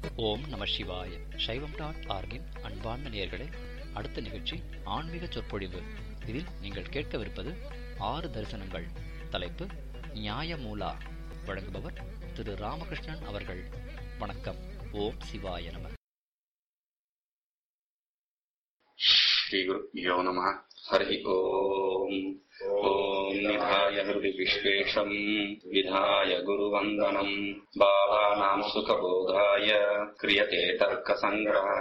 ஓம் நம சிவாய சைவம் டாட் ஆர்கின் அன்பார்ந்த நேயர்களே அடுத்த நிகழ்ச்சி ஆன்மீக சொற்பொழிவு இதில் நீங்கள் கேட்கவிருப்பது ஆறு தரிசனங்கள் தலைப்பு நியாயமூலா வழங்குபவர் திரு ராமகிருஷ்ணன் அவர்கள் வணக்கம் ஓம் சிவாய நம श्रीगुरुभ्यो नमः हरिः ओम् ॐ निधाय हृदि विश्वेशम् विधाय गुरुवन्दनम् बालानाम् सुखबोधाय क्रियते तर्कसङ्ग्रहः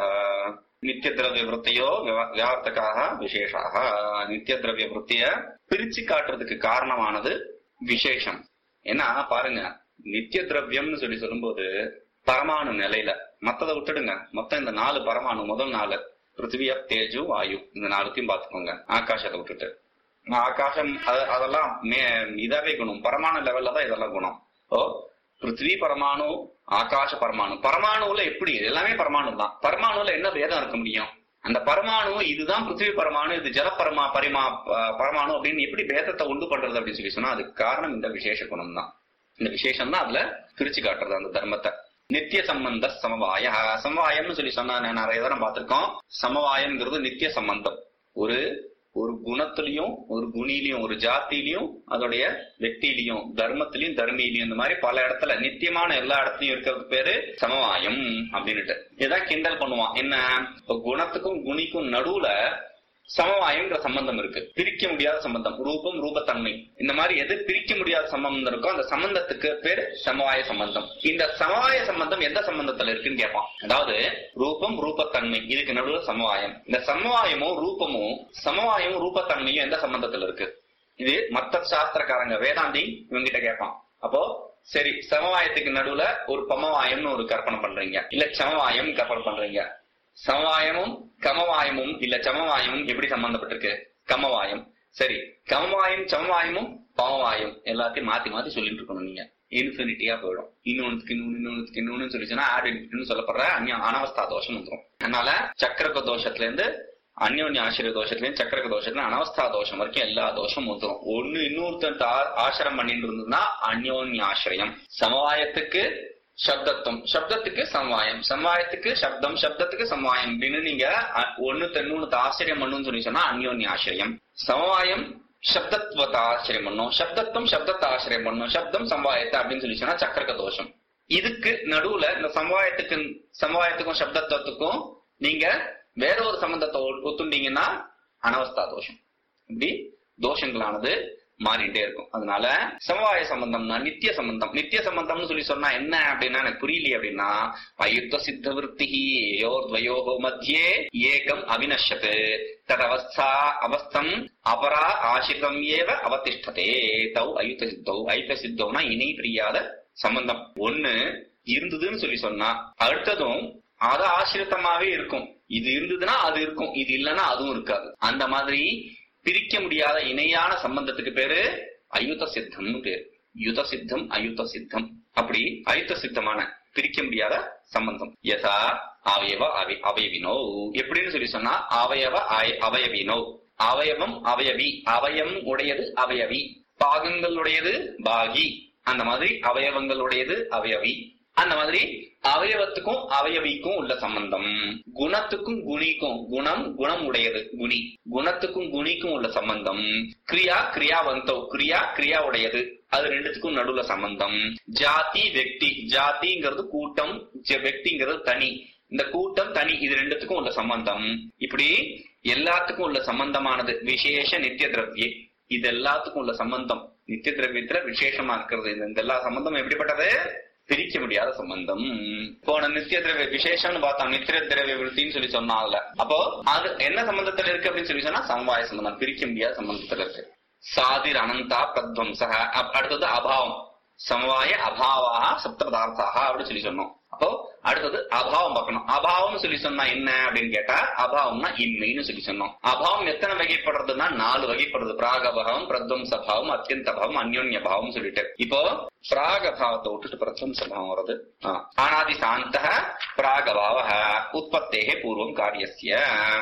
நித்தியதிரவிய வியார்த்தகாக விசேஷாக நித்தியதிரவிய பிரிச்சு காட்டுறதுக்கு காரணமானது விசேஷம் ஏன்னா பாருங்க நித்திய திரவியம்னு சொல்லி சொல்லும்போது பரமாணு நிலையில மத்ததை விட்டுடுங்க மொத்தம் இந்த நாலு பரமாணு முதல் நாலு பிருத்திவி அப் தேஜு வாயு இந்த நாலுத்தையும் பாத்துக்கோங்க ஆகாசத்தை விட்டுட்டு ஆகாசம் அத- அதெல்லாம் மே இதாவே குணம் பரமாணு லெவல்ல தான் இதெல்லாம் குணம் ஓ பிருத்திவி பரமாணு ஆகாச பரமாணு பரமாணுல எப்படி எல்லாமே பரமாணு தான் பரமாணுல என்ன வேதம் இருக்க முடியும் அந்த பரமாணு இதுதான் பிருத்திவி பரமாணு இது ஜல பரமா பரிமா ப- பரமாணு அப்படின்னு எப்படி பேதத்தை உண்டு பண்றது அப்படின்னு சொல்லி சொன்னா அதுக்கு காரணம் இந்த விசேஷ குணம் தான் இந்த விசேஷம் தான் அதுல பிரிச்சு காட்டுறது அந்த தர்மத்தை நித்திய சம்பந்த சமவாய சமவாயம்னு சொல்லி சொன்னா நான் நிறைய தரம் பார்த்திருக்கோம் சமவாயம்ங்கிறது நித்திய சம்பந்தம் ஒரு ஒரு குணத்திலையும் ஒரு குணிலையும் ஒரு ஜாத்திலையும் அதோடைய வெக்தியிலையும் தர்மத்திலையும் தர்மியிலையும் இந்த மாதிரி பல இடத்துல நித்தியமான எல்லா இடத்துலயும் இருக்கிறது பேரு சமவாயம் அப்படின்னுட்டு இதான் கிண்டல் பண்ணுவான் என்ன இப்ப குணத்துக்கும் குணிக்கும் நடுவுல சமவாயம்ங்கிற சம்பந்தம் இருக்கு பிரிக்க முடியாத சம்பந்தம் ரூபம் ரூபத்தன்மை இந்த மாதிரி எது பிரிக்க முடியாத சம்பந்தம் இருக்கோ அந்த சம்பந்தத்துக்கு பேரு சமவாய சம்பந்தம் இந்த சமவாய சம்பந்தம் எந்த சம்பந்தத்துல இருக்குன்னு கேட்பான் அதாவது ரூபம் ரூபத்தன்மை இதுக்கு நடுவுல சமவாயம் இந்த சமவாயமும் ரூபமும் சமவாயமும் ரூபத்தன்மையும் எந்த சம்பந்தத்துல இருக்கு இது மத்த சாஸ்திரக்காரங்க வேதாந்தி இவங்கிட்ட கேட்பான் அப்போ சரி சமவாயத்துக்கு நடுவுல ஒரு பமவாயம்னு ஒரு கற்பனை பண்றீங்க இல்ல சமவாயம் கற்பனை பண்றீங்க சமவாயமும் கமவாயமும் இல்ல சமவாயமும் எப்படி சம்பந்தப்பட்டிருக்கு கமவாயம் சரி கமவாயம் சமவாயமும் பமவாயம் எல்லாத்தையும் மாத்தி மாத்தி சொல்லிட்டு இருக்கணும் நீங்க இன்ஃபினிட்டியா போயிடும் இன்னொன்னுக்கு இன்னொன்னு இன்னொன்னுக்கு இன்னொன்னு சொல்லிச்சுன்னா ஆட் இன்ஃபினிட்னு சொல்லப்படுற அந்நிய அனவஸ்தா தோஷம் வந்துடும் அதனால சக்கரக தோஷத்துல இருந்து அந்யோன்ய ஆசிரிய தோஷத்துல இருந்து சக்கரக தோஷத்துல அனவஸ்தா தோஷம் வரைக்கும் எல்லா தோஷமும் வந்துடும் ஒண்ணு இன்னொருத்தன் ஆசிரம் பண்ணிட்டு இருந்ததுன்னா அந்யோன்ய ஆசிரியம் சமவாயத்துக்கு சப்தத்துவம் சப்தத்துக்கு சமவாயம் சமவாயத்துக்கு சப்தம் சப்தத்துக்கு சமவாயம் அப்படின்னு நீங்க அ- ஒண்ணு தென்னூன்னு ஆசிரியம் பண்ணுன்னு சொல்லி சொன்னா அந்யோன்ய ஆசிரியம் சமவாயம் சப்தத்துவத்தை ஆசிரியம் பண்ணும் சப்தத்துவம் சப்தத்தை ஆசிரியம் பண்ணும் சப்தம் சமவாயத்தை அப்படின்னு சொல்லி சொன்னா சக்கரக தோஷம் இதுக்கு நடுவுல இந்த சமவாயத்துக்கு சமவாயத்துக்கும் சப்தத்துவத்துக்கும் நீங்க வேற ஒரு சம்பந்தத்தை ஒ- ஒத்துண்டீங்கன்னா அனவஸ்தா தோஷம் இப்படி தோஷங்களானது மாறிட்டே இருக்கும் அதனால சமவாய சம்பந்தம்னா நித்திய சம்பந்தம் நித்திய சம்பந்தம்னு சொல்லி சொன்னா என்ன அப்படின்னா எனக்கு புரியலையே அப்படின்னா அயுத்த சித்த விற்பி யோர் துவயோகோ மத்தியே ஏகம் அவினஷத் ததவஸ்தா அவஸ்தம் அபரா ஆசிரிதம் ஏவ அவதிஷ்டதே தௌ அயுத்த சித்தௌ அயுத்த சித்தௌனா இணை பிரியாத சம்பந்தம் ஒண்ணு இருந்ததுன்னு சொல்லி சொன்னா அடுத்ததும் அது ஆசிரித்தமாவே இருக்கும் இது இருந்ததுன்னா அது இருக்கும் இது இல்லைன்னா அதுவும் இருக்காது அந்த மாதிரி பிரிக்க முடியாத இணையான சம்பந்தத்துக்கு பேரு அயுத சித்தம்னு பேரு யுத சித்தம் அயுத சித்தம் அப்படி அயுத சித்தமான பிரிக்க முடியாத சம்பந்தம் யதா அவயவ அவி அவயவினோ எப்படின்னு சொல்லி சொன்னா அவயவ அய- அவயவினோ அவயவம் அவயவி அவயம் உடையது அவயவி பாகங்களுடையது பாகி அந்த மாதிரி அவயவங்களுடையது அவயவி அந்த மாதிரி அவயவத்துக்கும் அவயவிக்கும் உள்ள சம்பந்தம் குணத்துக்கும் குணிக்கும் குணம் குணம் உடையது குணி குணத்துக்கும் குணிக்கும் உள்ள சம்பந்தம் கிரியா கிரியாவந்தோ கிரியா கிரியா உடையது அது ரெண்டுத்துக்கும் நடுவுல சம்பந்தம் ஜாதி வெக்தி ஜாதிங்கிறது கூட்டம் ஜ- வெக்திங்கிறது தனி இந்த கூட்டம் தனி இது ரெண்டுத்துக்கும் உள்ள சம்பந்தம் இப்படி எல்லாத்துக்கும் உள்ள சம்பந்தமானது விசேஷ நித்திய திரவியே இது எல்லாத்துக்கும் உள்ள சம்பந்தம் நித்திய திரவியத்துல விசேஷமா இருக்கிறது இந்த- இந்த எல்லா சம்பந்தமும் எப்படிப்பட்டது பிரிக்க முடியாத சம்பந்தம் போன நித்திய திரவிய விசேஷம்னு பார்த்தோம் நித்திய திரவிய விருத்தின்னு சொல்லி சொன்னாங்கல்ல அப்போ அது என்ன சம்பந்தத்துல இருக்கு அப்படின்னு சொல்லி சொன்னா சமவாய சம்பந்தம் பிரிக்க முடியாத சம்பந்தத்துல இருக்கு சாதிர் அனந்தா பிரத்வம்சக அப்- அடுத்தது அபாவம் சமவாய அபாவா சப்த பதார்த்தாக அப்படின்னு சொல்லி சொன்னோம் அப்போ அடுத்தது அபாவம் பார்க்கணும் அபாவம்னு சொல்லி சொன்னா என்ன அப்படின்னு கேட்டா அபாவம்னா இன்மைன்னு சொல்லி சொன்னோம் அபாவம் எத்தனை வகைப்படுறதுன்னா நாலு வகைப்படுறது பிராகபாவம் பிரத்வம்சபாவம் அத்தியந்தபாவம் அந்யோன்ய பாவம் சொல்லிட்டு இப்போ பிராகபாவத்தை விட்டுட்டு பிரத்வம்சபாவம் வருது ஆ. அனாதி சாந்த பிராகபாவ உற்பத்தேகே பூர்வம் காரியஸ்ய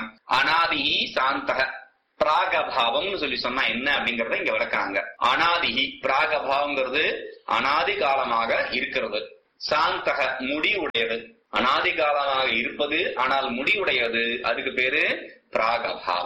அனாதி சாந்தக பிராகபாவம்னு சொல்லி சொன்னா என்ன அப்படிங்கறத இங்க விளக்குறாங்க அனாதிகி பிராகபாவங்கிறது அனாதி காலமாக இருக்கிறது சாந்தக முடிவுடையது அனாதிகாலமாக இருப்பது ஆனால் முடிவுடையது அதுக்கு பேரு பிராகபாவ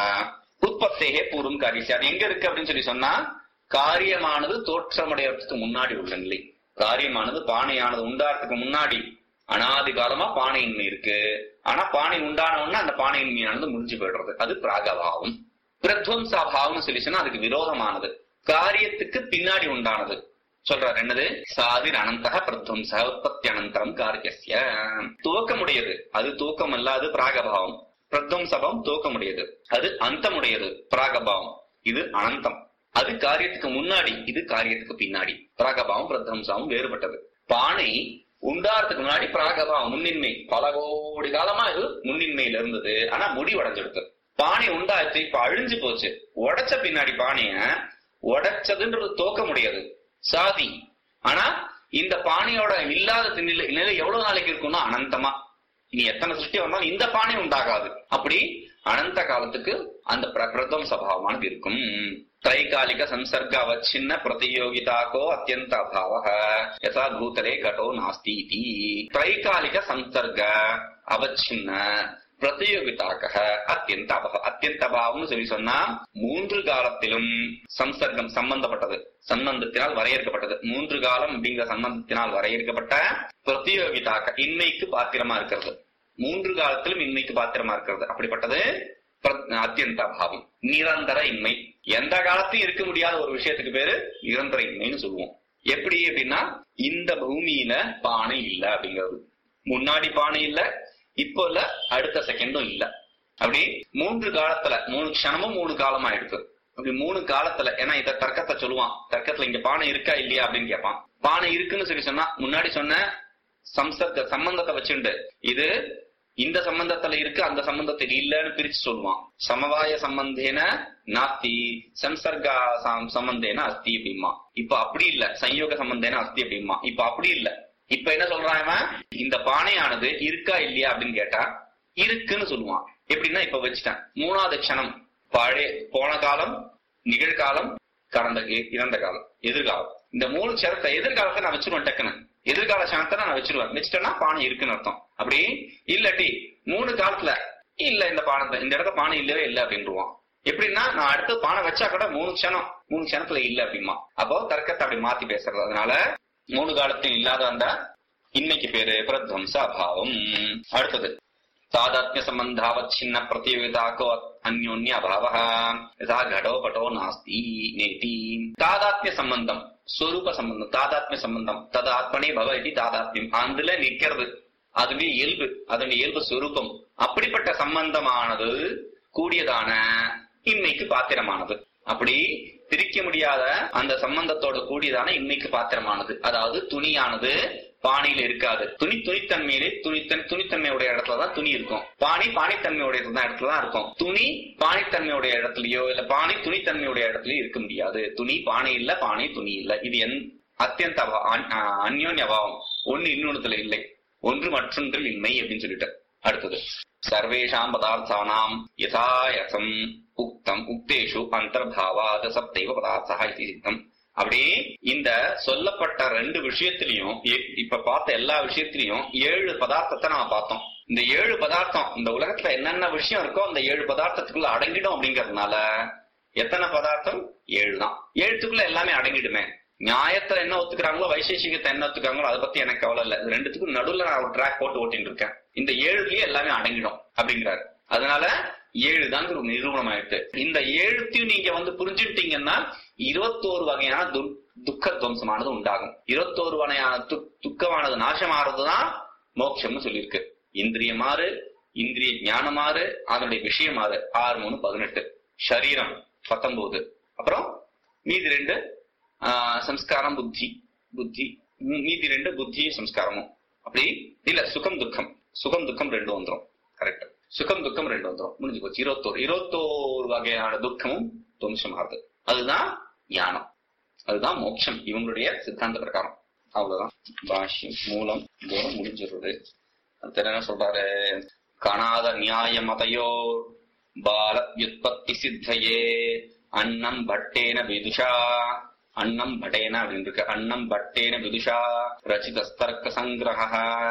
உற்பத்தேகே பூர்வம் காரியம் அது எங்க இருக்கு அப்படின்னு சொல்லி சொன்னா காரியமானது தோற்றமடையறதுக்கு முன்னாடி உள்ள நிலை காரியமானது பானையானது உண்டாறதுக்கு முன்னாடி அனாதி காலமா பானையின்மை இருக்கு ஆனா பானை உண்டான உடனே அந்த பானையின்மையானது முடிஞ்சு போயிடுறது அது பிராகபாவம் பிரத்வம்சாபாவம் சொல்லி சொன்னா அதுக்கு விரோதமானது காரியத்துக்கு பின்னாடி உண்டானது சொல்றாரு என்னது சாதிர் அனந்தக பிரத்வம்ச உற்பத்தி அனந்தரம் காரியஸ்ய துவக்கமுடையது அது தூக்கம் அல்லாது பிராகபாவம் பிரத்வம்சபம் துவக்கமுடையது அது அந்தமுடையது பிராகபாவம் இது அனந்தம் அது காரியத்துக்கு முன்னாடி இது காரியத்துக்கு பின்னாடி பிராகபாவம் பிரத்வம்சாவும் வேறுபட்டது பானை உண்டாறதுக்கு முன்னாடி பிராகபாவம் முன்னின்மை பல கோடி காலமா இது முன்னின்மையில இருந்தது ஆனா முடிவடைஞ்சிடுது பானை உண்டாச்சு இப்ப அழிஞ்சு போச்சு உடைச்ச பின்னாடி பானைய உடைச்சதுன்றது தோக்க முடியாது சாதி ஆனா இந்த பானையோட இல்லாத நிலை நிலை எவ்வளவு நாளைக்கு இருக்கும்னா அனந்தமா இனி எத்தனை சிருஷ்டி வந்தாலும் இந்த பானை உண்டாகாது அப்படி அனந்த காலத்துக்கு அந்த பிர- பிரதம் சபாவமானது இருக்கும் त्रैकालिक संसर्ग अवच्छिन्न प्रतियोगिताको अत्यंत अभाव यथा भूतले घटो नास्ति इति त्रैकालिक संसर्ग அவச்சின்ன பிரதியோகிதாக அத்தியந்த அபக அத்தியந்த அபாவம்னு சொல்லி சொன்னா மூன்று காலத்திலும் சம்சர்க்கம் சம்பந்தப்பட்டது சம்பந்தத்தினால் வரையறுக்கப்பட்டது மூன்று காலம் அப்படிங்கிற சம்பந்தத்தினால் வரையறுக்கப்பட்ட பிரதியோகிதாக இன்மைக்கு பாத்திரமா இருக்கிறது மூன்று காலத்திலும் இன்மைக்கு பாத்திரமா இருக்கிறது அப்படிப்பட்டது பிர- அத்தியந்த அபாவம் நிரந்தர இன்மை எந்த காலத்தையும் இருக்க முடியாத ஒரு விஷயத்துக்கு பேரு நிரந்தர இன்மைன்னு சொல்லுவோம் எப்படி அப்படின்னா இந்த பூமியில பானை இல்ல அப்படிங்கிறது முன்னாடி பானை இல்ல இப்போ இல்ல அடுத்த செகண்டும் இல்ல அப்படி மூன்று காலத்துல மூணு க்ஷணமும் மூணு காலமா இருக்கு அப்படி மூணு காலத்துல ஏன்னா இத தர்க்கத்தை சொல்லுவான் தர்க்கத்துல இங்க பானை இருக்கா இல்லையா அப்படின்னு கேட்பான் பானை இருக்குன்னு சொல்லி சொன்னா முன்னாடி சொன்ன சம்சர்க்க சம்பந்தத்தை வச்சுண்டு இது இந்த சம்பந்தத்துல இருக்கு அந்த சம்பந்தத்தில் இல்லன்னு பிரிச்சு சொல்லுவான் சமவாய சம்பந்தேன நாஸ்தி சம்சர்கா சம்- சம்பந்தேன அஸ்தி அப்படிமா இப்ப அப்படி இல்ல சம்யோக சம்பந்தேன அஸ்தி அப்படிமா இப்ப அப்படி இல்ல இப்ப என்ன சொல்றான் இவன் இந்த பானையானது இருக்கா இல்லையா அப்படின்னு கேட்டா இருக்குன்னு சொல்லுவான் எப்படின்னா இப்ப வச்சுட்டேன் மூணாவது க்ஷணம் பழைய போன காலம் நிகழ்காலம் கடந்த இ- இறந்த காலம் எதிர்காலம் இந்த மூணு க்ஷணத்தை எதிர்காலத்தை நான் வச்சிருவேன் டக்குன்னு எதிர்கால க்ஷணத்தை நான் வச்சிருவேன் வச்சுட்டேன்னா பானை இருக்குன்னு அர்த்தம் அப்படி இல்லாட்டி மூணு காலத்துல இல்ல இந்த பானை இந்த இடத்துல பானை இல்லவே இல்லை அப்படின்றுவான் எப்படின்னா நான் அடுத்து பானை வச்சா கூட மூணு க்ஷணம் மூணு க்ஷணத்துல இல்ல அப்படிமா அப்போ தர்க்கத்தை அப்படி மாத்தி பேசுறது அதனால மூணு காலத்தையும் இல்லாத அந்த இன்னைக்கு பேரு பிரத்வம்ச அபாவம் அடுத்தது तादात्म्य सम्बन्धावच्छिन्न प्रतियोगिताको अन्योन्य अभावः यथा घटो पटो नास्ति नेति तादात्म्य சம்பந்தம் ஸ்வரூப சம்பந்தம் தாதாத்மிய சம்பந்தம் தது ஆத்மனே பவ இது தாதாத்மியம் அதுல நிக்கிறது அதுடைய இயல்பு அதனுடைய இயல்பு ஸ்வரூபம் அப்படிப்பட்ட சம்பந்தமானது கூடியதான இன்மைக்கு பாத்திரமானது அப்படி பிரிக்க முடியாத அந்த சம்பந்தத்தோட கூடியதான இன்மைக்கு பாத்திரமானது அதாவது துணியானது பானையில இருக்காது துணி துணித்தன்மையிலே துணித்தன் துணித்தன்மையுடைய இடத்துலதான் துணி இருக்கும் பானை பானைத்தன்மையுடைய இடத்துல தான் இருக்கும் துணி பானைத்தன்மையுடைய இடத்துலயோ இல்ல பானை துணித்தன்மையுடைய இடத்துலயோ இருக்க முடியாது துணி பானை இல்ல பானை துணி இல்ல இது என் அத்தியந்த அவா- அன்- ஆஹ் அந்யோன்ய அபாவம் ஒண்ணு இன்னொன்னுத்துல இல்லை ஒன்று மற்றொன்றில் இன்மை அப்படின்னு சொல்லிட்டு அடுத்தது சர்வேஷாம் பதார்த்தானாம் யதாயசம் உக்தம் உக்தேஷு அந்தர்பாவாத சப்தைவ பதார்த்தா இது சித்தம் அப்படி இந்த சொல்லப்பட்ட ரெண்டு விஷயத்திலையும் இ- இப்ப பார்த்த எல்லா விஷயத்திலையும் ஏழு பதார்த்தத்தை நாம பார்த்தோம் இந்த ஏழு பதார்த்தம் இந்த உலகத்துல என்னென்ன விஷயம் இருக்கோ அந்த ஏழு பதார்த்தத்துக்குள்ள அடங்கிடும் அப்படிங்கறதுனால எத்தனை பதார்த்தம் ஏழு தான் ஏழுத்துக்குள்ள எல்லாமே அடங்கிடுமே நியாயத்துல என்ன ஒத்துக்கிறாங்களோ வைசேஷிகத்தை என்ன ஒத்துக்கிறாங்களோ அதை பத்தி எனக்கு கவலை இல்ல இது ரெண்டுத்துக்கும் நடுவுல நான் ஒரு ட்ராக் போட்டு ஓட்டிட்டு இருக்கேன் இந்த ஏழுலயே எல்லாமே அடங்கிடும் அப்படிங்கிறாரு அதனால ஏழு தாங்க ஒரு நிரூபணம் ஆயிடுச்சு இந்த ஏழுத்தையும் நீங்க வந்து புரிஞ்சுட்டீங்கன்னா இருபத்தோரு வகையான து- துக்க துவம்சமானது உண்டாகும் இருபத்தோரு வகையான து- துக்கமானது நாசமாறதுதான் மோட்சம்னு சொல்லியிருக்கு இந்திரியமாறு இந்திரிய ஞானமாறு அதனுடைய விஷயமாறு ஆறு மூணு பதினெட்டு சரீரம் பத்தொன்பது அப்புறம் மீதி ரெண்டு ஆஹ், சம்ஸ்காரம் புத்தி புத்தி மீ- மீதி ரெண்டு புத்தி சம்ஸ்காரமும் அப்படி இல்ல சுகம் துக்கம் சுகம் துக்கம் ரெண்டு வந்துரும் கரெக்ட் சுகம் துக்கம் ரெண்டு வந்துரும் முடிஞ்சு போச்சு இருபத்தோரு இருபத்தோரு வகையான துக்கமும் துவம்சமாறுது அதுதான் ஞானம் அதுதான் மோட்சம் இவங்களுடைய சித்தாந்த பிரகாரம் அவ்வளவுதான் பாஷ்யம் மூலம் இதோட முடிஞ்சிருது அடுத்து என்ன சொல்றாரு காணாத நியாய மதையோ பால வியுற்பத்தி சித்தையே அன்னம் பட்டேன விதுஷா அன்னம் பட்டேன அப்படின்னு இருக்கு அன்னம் பட்டேன விதுஷா ரச்சித தர்க்க சங்கிரக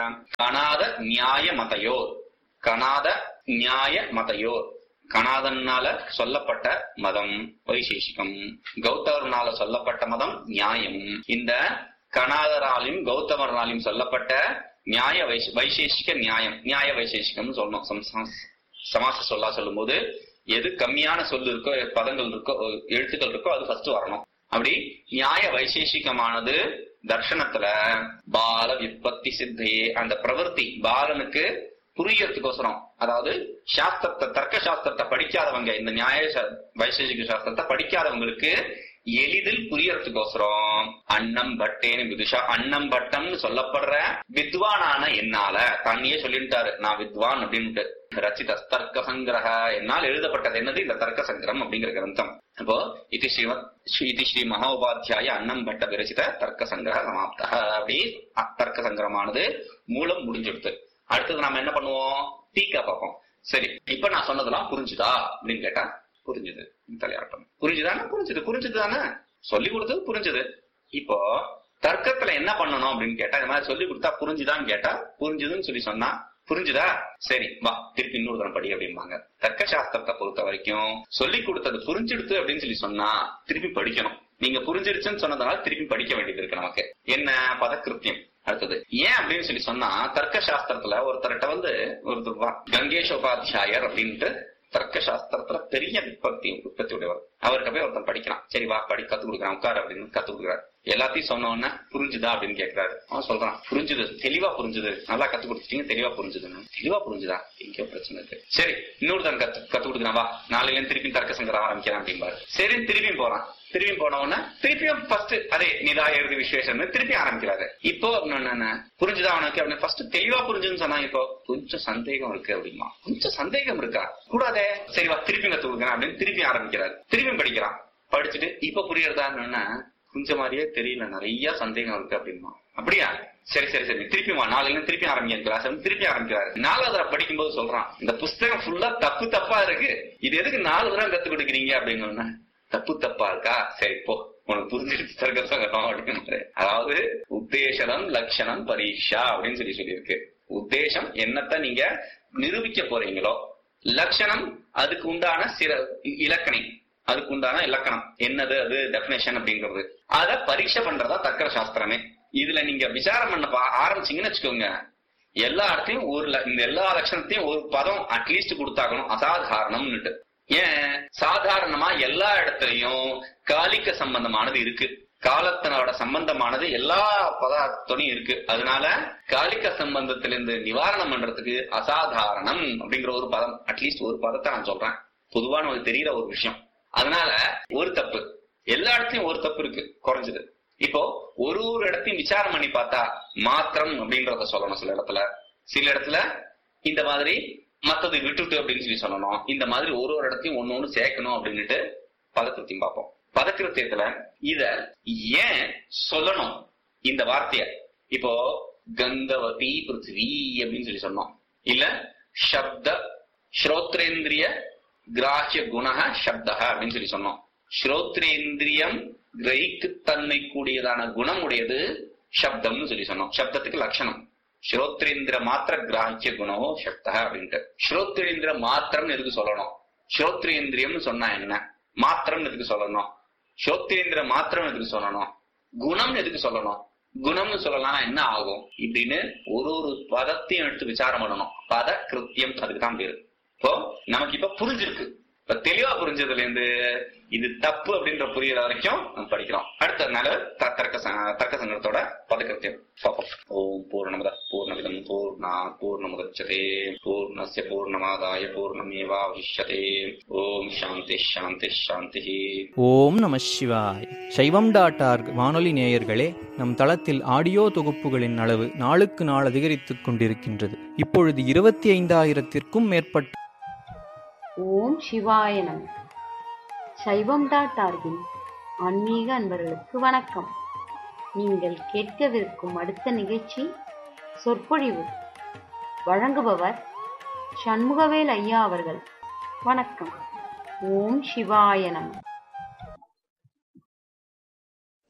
கணாத நியாய மதையோர் கணாத நியாய மதையோர் கணாதன்னால சொல்லப்பட்ட மதம் வைசேஷிகம் கௌதமர்னால சொல்லப்பட்ட மதம் நியாயம் இந்த கணாதராலையும் கௌதமர்னாலையும் சொல்லப்பட்ட நியாய வைச- வைசேஷிக நியாயம் நியாய வைசேஷிகம்னு சொல்லணும் சம்- சம்- சமாச சொல்லா சொல்லும்போது எது கம்மியான சொல் இருக்கோ பதங்கள் இருக்கோ எழுத்துக்கள் இருக்கோ அது ஃபர்ஸ்ட் வரணும் அப்படி நியாய வைசேஷிகமானது தர்ஷனத்துல பால விற்பத்தி சித்தையே அந்த பிரவൃத்தி பாலனுக்கு புரியறதுக்கோசரம் அதாவது சாஸ்திரத்தை தர்க்க சாஸ்திரத்தை படிக்காதவங்க இந்த நியாய சா- வைசேஷிக சாஸ்திரத்தை படிக்காதவங்களுக்கு எளிதில் புரியறதுக்கோசரம் அன்னம் பட்டேன்னு விதுஷா அன்னம் பட்டம்னு சொல்லப்படுற வித்வானான என்னால தண்ணியே சொல்லிட்டாரு நான் வித்வான் அப்படின்ட்டு ரச்சித தர்க்க சங்கிரக என்னால் எழுதப்பட்டது என்னது இந்த தர்க்க சங்கிரம் அப்படிங்கிற கிரந்தம் அப்போ இது ஸ்ரீமத் ஸ்ரீ இது ஸ்ரீ மகோபாத்தியாய அன்னம் பட்ட விரச்சித தர்க்க சங்கிரக சமாப்தா அப்படி அ- தர்க்க சங்கிரமானது மூலம் முடிஞ்சிடுது அடுத்தது நாம என்ன பண்ணுவோம் டீக்கா பார்ப்போம் சரி இப்ப நான் சொன்னதெல்லாம் புரிஞ்சுதா அப்படின்னு கேட்டா புரிஞ்சுது தலையாட்டம் புரிஞ்சுதானே புரிஞ்சுது புரிஞ்சுது தானே சொல்லி கொடுத்தது புரிஞ்சுது இப்போ தர்க்கத்துல என்ன பண்ணணும் அப்படின்னு கேட்டா இந்த மாதிரி சொல்லி கொடுத்தா புரிஞ்சுதான்னு கேட்டா புரிஞ்சுதுன்னு சொல்லி சொன்னா புரிஞ்சுதா சரி வா திருப்பி இன்னொரு தரம் படி அப்படிம்பாங்க தர்க்க சாஸ்திரத்தை பொறுத்த வரைக்கும் சொல்லி கொடுத்தது புரிஞ்சிடுத்து அப்படின்னு சொல்லி சொன்னா திருப்பி படிக்கணும் நீங்க புரிஞ்சிடுச்சுன்னு சொன்னதுனால திருப்பி படிக்க வேண்டியது இருக்கு நமக்கு என்ன பதக்கிருத்தியம் அடுத்தது ஏன் அப்படின்னு சொல்லி சொன்னா தர்க்க சாஸ்திரத்துல ஒருத்தர்கிட்ட வந்து ஒருத்தர் வா- கங்கேஷ உபாத்தியாயர் அப்படின்ட்டு தர்க்க சாஸ்திரத்துல பெரிய விற்பத்தி உற்பத்தி உடையவர் அவர்கிட்ட போய் ஒருத்தன் படிக்கிறான் சரி வா படி கத்து கொடுக்குறான் உட்கார் அப்படின்னு கத்து கொடுக்குறாரு எல்லாத்தையும் சொன்ன உடனே புரிஞ்சுதா அப்படின்னு கேக்குறாரு அவன் சொல்றான் புரிஞ்சுது தெளிவா புரிஞ்சுது நல்லா கத்து கொடுத்துட்டீங்க தெளிவா புரிஞ்சுதுன்னு தெளிவா புரிஞ்சுதா எங்கேயோ பிரச்சனை இருக்கு சரி இன்னொரு தான் கத்து கத்து கொடுக்குறான் வா நாளையில இருந்து திருப்பி தர்க்க சங்கரம் ஆரம்பிக்கிறான் அப்படிம்பாரு சரி திருப்பியும் போறான் திரும்பி போன உடனே திருப்பியும் ஃபர்ஸ்ட் அதே நிதா எழுதி விசேஷம் திருப்பி ஆரம்பிக்கிறாரு இப்போ நான் என்ன, புரிஞ்சுதா அவனுக்கு அப்படின்னு ஃபர்ஸ்ட் தெளிவா புரிஞ்சுன்னு சொன்னா இப்போ கொஞ்சம் சந்தேகம் இருக்கு அப்படிமா கொஞ்சம் சந்தேகம் இருக்கா கூடாதே சரி வா திருப்பி கத்து கொடுக்குறேன் அப்படின்னு திருப்பி ஆரம்பிக்கிறாரு திருப்பி படிக்கிறான் படிச்சுட்டு இப்ப புரியறதான்னு கொஞ்சம் மாதிரியே தெரியல நிறைய சந்தேகம் இருக்கு அப்படிமா அப்படியா சரி சரி சரி திருப்பி வா நாளைல இருந்து திருப்பி ஆரம்பிங்க கிளாஸ் திருப்பி ஆரம்பிக்கிறாரு நாலாவது தடவை படிக்கும்போது சொல்றான் இந்த புஸ்தகம் ஃபுல்லா தப்பு தப்பா இருக்கு இது எதுக்கு நாலு தடவை கத்து கொடுக்குறீங்க அப்படின்னு உடனே, தப்பு தப்பா இருக்கா சரி போ உனக்கு புரிஞ்சிருச்சு தர்க்க சங்கடம் அப்படின்னு அதாவது உத்தேசனம் லட்சணம் பரீட்சா அப்படின்னு சொல்லி சொல்லியிருக்கு உத்தேசம் என்னத்த நீங்க நிரூபிக்க போறீங்களோ லட்சணம் அதுக்கு உண்டான சிற இ- இலக்கணை அதுக்கு உண்டான இலக்கணம் என்னது அது டெபினேஷன் அப்படிங்கிறது அத பரீட்சை பண்றதா தர்க்க சாஸ்திரமே இதுல நீங்க விசாரம் பண்ண பா- ஆரம்பிச்சீங்கன்னு வச்சுக்கோங்க எல்லா இடத்தையும் ஒரு ல- இந்த எல்லா லட்சணத்தையும் ஒரு பதம் அட்லீஸ்ட் கொடுத்தாகணும் அசாதாரணம்னுட்டு ஏன் சாதாரணமா எல்லா இடத்துலயும் காலிக்க சம்பந்தமானது இருக்கு காலத்தினோட சம்பந்தமானது எல்லா பதார்த்தத்தையும் இருக்கு அதனால காலிக்க சம்பந்தத்திலிருந்து நிவாரணம் பண்றதுக்கு அசாதாரணம் அப்படிங்கிற ஒரு பதம் அட்லீஸ்ட் ஒரு பதத்தை நான் சொல்றேன் பொதுவா நமக்கு தெரியற ஒரு விஷயம் அதனால ஒரு தப்பு எல்லா இடத்துலயும் ஒரு தப்பு இருக்கு குறைஞ்சது இப்போ ஒரு ஒரு இடத்தையும் விசாரம் பண்ணி பார்த்தா மாத்திரம் அப்படின்றத சொல்லணும் சில இடத்துல சில இடத்துல இந்த மாதிரி மத்ததை விட்டுட்டு அப்படின்னு சொல்லி சொல்லணும் இந்த மாதிரி ஒரு ஒரு இடத்தையும் ஒண்ணு ஒண்ணு சேர்க்கணும் அப்படின்னுட்டு பதக்கிருத்தியம் பார்ப்போம் பதக்கிருத்தியத்துல இத ஏன் சொல்லணும் இந்த வார்த்தைய இப்போ கந்தவதி பிருத்திவி அப்படின்னு சொல்லி சொன்னோம் இல்ல சப்த ஸ்ரோத்ரேந்திரிய கிராஹ்ய குணக சப்தக அப்படின்னு சொல்லி சொன்னோம் ஸ்ரோத்ரேந்திரியம் கிரகிக்கு தன்மை கூடியதான குணம் உடையது சப்தம்னு சொல்லி சொன்னோம் சப்தத்துக்கு லட்சணம் ஸ்ரோத்ரேந்திர மாத்திர கிராஹ்ய குணமோ சப்தா அப்படின்ட்டு ஸ்ரோத்ரேந்திர மாத்திரம் எதுக்கு சொல்லணும் ஸ்ரோத்ரேந்திரியம்னு சொன்னா என்ன மாத்திரம் எதுக்கு சொல்லணும் ஸ்ரோத்ரேந்திர மாத்திரம் எதுக்கு சொல்லணும் குணம் எதுக்கு சொல்லணும் குணம்னு சொல்லலாம் என்ன ஆகும் இப்படின்னு ஒரு ஒரு பதத்தையும் எடுத்து விசாரம் பண்ணணும் பத கிருத்தியம் அதுக்கு தான் பேரு இப்போ நமக்கு இப்ப புரிஞ்சிருக்கு இப்ப தெளிவா புரிஞ்சதுல இருந்து இது தப்பு அப்படின்ற புரியுற வரைக்கும் நம்ம படிக்கிறோம் அடுத்ததுனால த- தர்க்க ச- தர்க்க சங்கத்தோட பதக்கிருத்தியம் பார்ப்போம் ஓம் பூர்ணமத பூர்ணமிதம் பூர்ணா பூர்ணமுதச்சதே பூர்ணஸ்ய பூர்ணமாதாய பூர்ணமேவாவசிஷ்யதே ஓம் சாந்தி சாந்தி சாந்தி ஓம் நம சிவாய் சைவம் டாட் ஆர்க் வானொலி நேயர்களே நம் தளத்தில் ஆடியோ தொகுப்புகளின் அளவு நாளுக்கு நாள் அதிகரித்துக் கொண்டிருக்கின்றது இப்பொழுது இருபத்தி ஐந்தாயிரத்திற்கும் மேற்பட்ட ஓம் சிவாய நம சைவம் டாட் ஆர்கின் ஆன்மீக அன்பர்களுக்கு வணக்கம் நீங்கள் கேட்கவிருக்கும் அடுத்த நிகழ்ச்சி சொற்பொழிவு வழங்குபவர் சண்முகவேல் ஐயா அவர்கள் வணக்கம் ஓம் சிவாய நம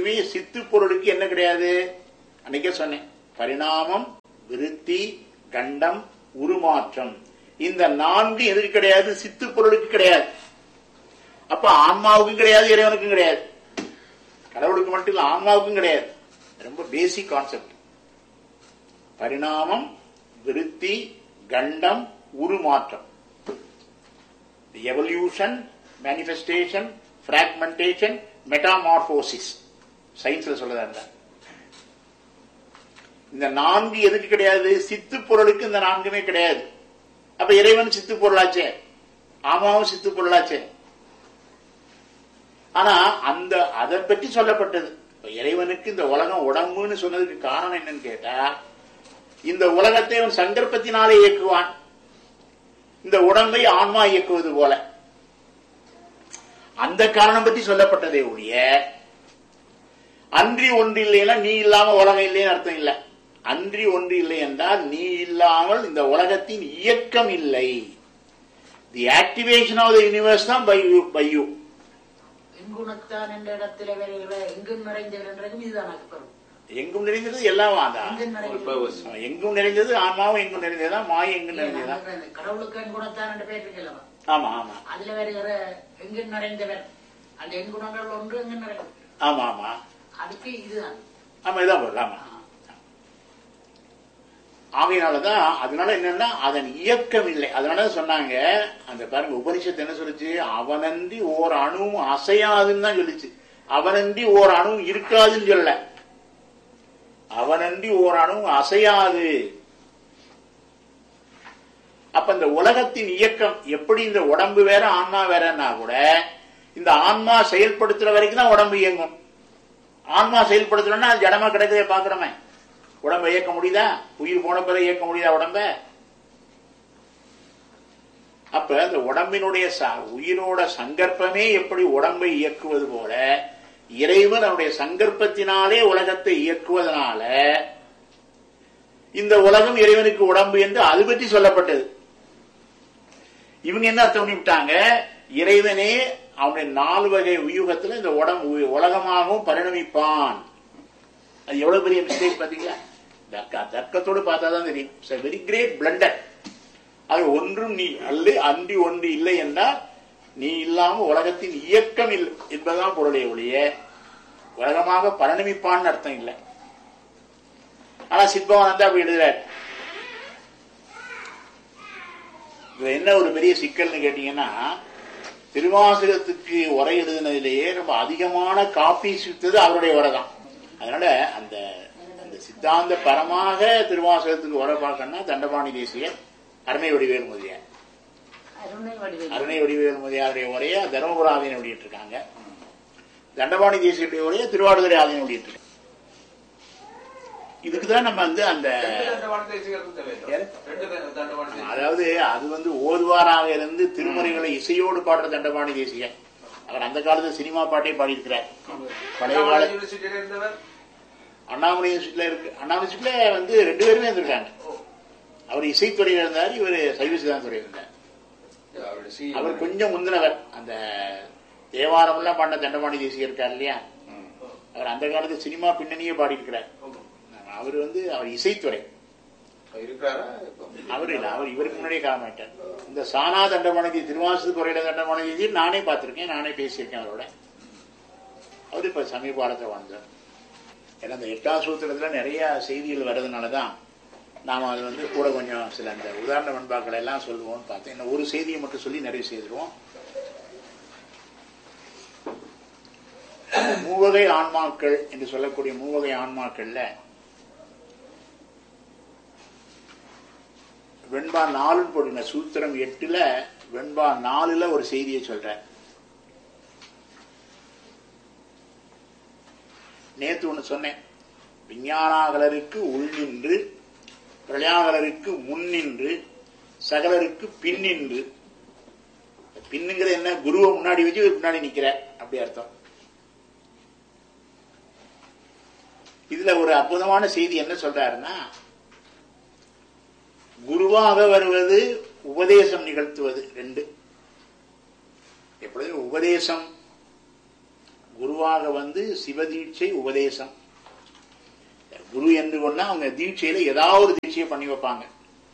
என்னைக்குமே சித்து பொருளுக்கு என்ன கிடையாது அன்னைக்கே சொன்னேன் பரிணாமம் விருத்தி கண்டம் உருமாற்றம் இந்த நான்கு எதுக்கு கிடையாது சித்து பொருளுக்கு கிடையாது அப்ப ஆன்மாவுக்கும் கிடையாது இறைவனுக்கும் கிடையாது கடவுளுக்கு மட்டும் இல்ல ஆன்மாவுக்கும் கிடையாது ரொம்ப பேசிக் கான்செப்ட் பரிணாமம் விருத்தி கண்டம் உருமாற்றம் எவல்யூஷன் மேனிஃபெஸ்டேஷன் பிராக்மெண்டேஷன் மெட்டாமார்போசிஸ் சயின்ஸ்ல சொல்லதா இருந்தா இந்த நான்கு எதுக்கு கிடையாது சித்து பொருளுக்கு இந்த நான்குமே கிடையாது அப்ப இறைவன் சித்து பொருளாச்சே ஆமாவும் சித்து பொருளாச்சே ஆனா அந்த அதை பற்றி சொல்லப்பட்டது இப்ப இறைவனுக்கு இந்த உலகம் உடம்புன்னு சொன்னதுக்கு காரணம் என்னன்னு கேட்டா இந்த உலகத்தை அவன் சங்கற்பத்தினாலே இயக்குவான் இந்த உடம்பை ஆன்மா இயக்குவது போல அந்த காரணம் பற்றி சொல்லப்பட்டதே ஒழிய அன்றி ஒன்று இல்லைன்னா நீ இல்லாம உலகம் இல்லைன்னு அர்த்தம் இல்லை அன்றி ஒன்று இல்லை என்றால் நீ இல்லாமல் இந்த உலகத்தின் இயக்கம் இல்லை the activation of the universe தான் பை யூ பை யூ எங்குணத்தான் என்ற இடத்துல வருகிற எங்கும் நிறைந்தவர் என்றதும் இதுதான் பெறும் எங்கும் நிறைந்தது எல்லாம் அதான் எங்கும் நிறைந்தது எங்கும் நிறைந்தது ஆன்மாவும் எங்கும் நிறைந்ததுதான் மாயை எங்கும் நிறைந்ததுதான் கடவுளுக்கு எங்குணத்தான் என்ற பெயர் இருக்கலவா ஆமா ஆமா அதுல வருகிற எங்கும் நிறைந்தவர் அந்த எங்குணங்கள் ஒன்று எங்கும் நிறைந்தது ஆமா ஆமா அதுக்கு இதுதான் ஆமா இதான் பொருள் ஆமா ஆகையினாலதான் அதனால என்னன்னா அதன் இயக்கம் இல்லை அதனால சொன்னாங்க அந்த பாருங்க உபனிஷத்து என்ன சொல்லுச்சு அவனன்றி ஓர் அணுவும் அசையாதுன்னு தான் சொல்லுச்சு அவனன்றி ஓர் அணுவும் இருக்காதுன்னு சொல்ல அவனன்றி ஓர் அணுவும் அசையாது அப்ப இந்த உலகத்தின் இயக்கம் எப்படி இந்த உடம்பு வேற ஆன்மா வேறன்னா கூட இந்த ஆன்மா செயல்படுத்துற வரைக்கும் தான் உடம்பு இயங்கும் ஆன்மா செயல்படுத்தணும்னா அது ஜடமா கிடக்கவே பாக்குறோமே உடம்ப இயக்க முடியுதா உயிர் போன பிறகு இயக்க முடியுதா உடம்ப அப்ப அந்த உடம்பினுடைய ச- உயிரோட சங்கற்பமே எப்படி உடம்பை இயக்குவது போல இறைவன் அவருடைய சங்கற்பத்தினாலே உலகத்தை இயக்குவதனால இந்த உலகம் இறைவனுக்கு உடம்பு என்று அது பற்றி சொல்லப்பட்டது இவங்க என்ன அர்த்தம் பண்ணிவிட்டாங்க இறைவனே அவனுடைய நாலு வகை உயூகத்துல இந்த உடம்பு உலகமாகவும் பரிணமிப்பான் அது எவ்வளவு பெரிய மிஸ்டேக் பாத்தீங்களா தர்க்க தர்க்கத்தோடு பார்த்தாதான் தெரியும் வெரி கிரேட் பிளண்டர் அது ஒன்றும் நீ அல்ல அன்றி ஒன்று இல்லை என்றால் நீ இல்லாம உலகத்தின் இயக்கம் இல்லை என்பதுதான் பொருளை ஒழிய உலகமாக பரிணமிப்பான்னு அர்த்தம் இல்லை ஆனா சித்பவானந்தா அப்படி எழுதுறார் இதுல என்ன ஒரு பெரிய சிக்கல்னு கேட்டீங்கன்னா திருவாசகத்துக்கு உரை எழுதினதிலேயே ரொம்ப அதிகமான காப்பீஸ் வித்தது அவருடைய உரை தான் அதனால அந்த அந்த சித்தாந்த பரமாக திருவாசகத்துக்கு உரை பார்க்கணும்னா தண்டபாணி தேசிய அருணை வடிவேல் முதியார் அருணை வடிவேல் அருணை வடிவேல் முதியாருடைய உரைய தருமபுர ஆதீனம் வெளியிட்டு இருக்காங்க தண்டபாணி தேசியுடைய உரைய திருவாடுதுறை ஆதீனம் வெளியிட்டு இருக்காங்க இதுக்குதான் நம்ம வந்து அந்த யாரு? அதாவது அது வந்து ஓதுவாராக இருந்து திருமுறைகளை இசையோடு பாடுற தண்டபாணி தேசிய அவர் அந்த காலத்துல சினிமா பாட்டே பாடியிருக்கிறார் பழைய கால அண்ணாமலை யூனிவர்சிட்டியில இருக்கு அண்ணாமலை யூனிவர்சிட்டியில வந்து ரெண்டு பேருமே இருந்திருக்காங்க அவர் இசைத்துறையில இருந்தார் இவர் சைவ சித்தாந்த துறையில இருந்தார் அவர் கொஞ்சம் முந்தினவர் அந்த தேவாரம் எல்லாம் பாடின தண்டபாணி தேசிய இருக்கார் இல்லையா அவர் அந்த காலத்து சினிமா பின்னணியே பாடியிருக்கிறார் அவர் வந்து அவர் இசைத்துறை அவர் இல்ல அவர் இவருக்கு முன்னாடியே காலமாயிட்டார் இந்த சானா தண்டமானதி திருவாசு குறையில தண்டமானதி நானே பார்த்திருக்கேன் நானே பேசியிருக்கேன் அவரோட அவர் இப்ப சமீப காலத்துல வாழ்ந்தார் ஏன்னா இந்த எட்டாம் சூத்திரத்துல நிறைய செய்திகள் வர்றதுனாலதான் நாம அது வந்து கூட கொஞ்சம் சில அந்த உதாரண பண்பாக்கள் எல்லாம் சொல்லுவோம்னு பார்த்தேன் இன்னும் ஒரு செய்தியை மட்டும் சொல்லி நிறைவு செய்திருவோம் மூவகை ஆன்மாக்கள் என்று சொல்லக்கூடிய மூவகை ஆன்மாக்கள்ல வெண்பா நாலுன்னு போடுங்க சூத்திரம் எட்டுல வெண்பா நாலுல ஒரு செய்தியை சொல்றேன் நேத்து ஒண்ணு சொன்னேன் விஞ்ஞானாகலருக்கு உள்நின்று பிரளயாகலருக்கு முன்னின்று சகலருக்கு பின்னின்று பின்னுங்கிறது என்ன குருவை முன்னாடி வச்சு இவர் பின்னாடி நிக்கிற அப்படி அர்த்தம் இதுல ஒரு அற்புதமான செய்தி என்ன சொல்றாருன்னா குருவாக வருவது உபதேசம் நிகழ்த்துவது ரெண்டு எப்பொழுதும் உபதேசம் குருவாக வந்து சிவதீட்சை உபதேசம் குரு என்று கொண்டா அவங்க தீட்சையில ஏதாவது ஒரு தீட்சையை பண்ணி வைப்பாங்க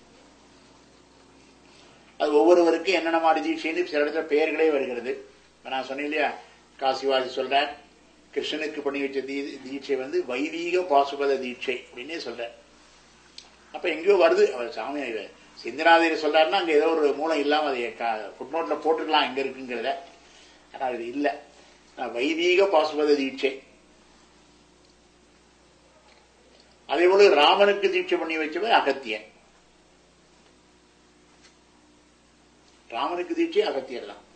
அது ஒவ்வொருவருக்கும் என்னென்ன மாதிரி தீட்சைன்னு சில இடத்துல பெயர்களே வருகிறது இப்ப நான் சொன்னேன் இல்லையா காசிவாசி சொல்றேன் கிருஷ்ணனுக்கு பண்ணி வச்ச தீ- தீட்சை வந்து வைதீக பாசுபத தீட்சை அப்படின்னே சொல்றேன் அப்ப எங்கேயோ வருது அவர் சாமி சிந்தனாதிரி சொல்றாருன்னா அங்க ஏதோ ஒரு மூலம் இல்லாம அதை ஃபுட்நோட்ல போட்டுக்கலாம் எங்க இருக்குங்கிறத ஆனா இது இல்ல ஆனா, வைதீக பாசுபத தீட்சை அதே போல ராமனுக்கு தீட்சை பண்ணி வச்சவர் அகத்தியன் ராமனுக்கு தீட்சை அகத்தியர் தான்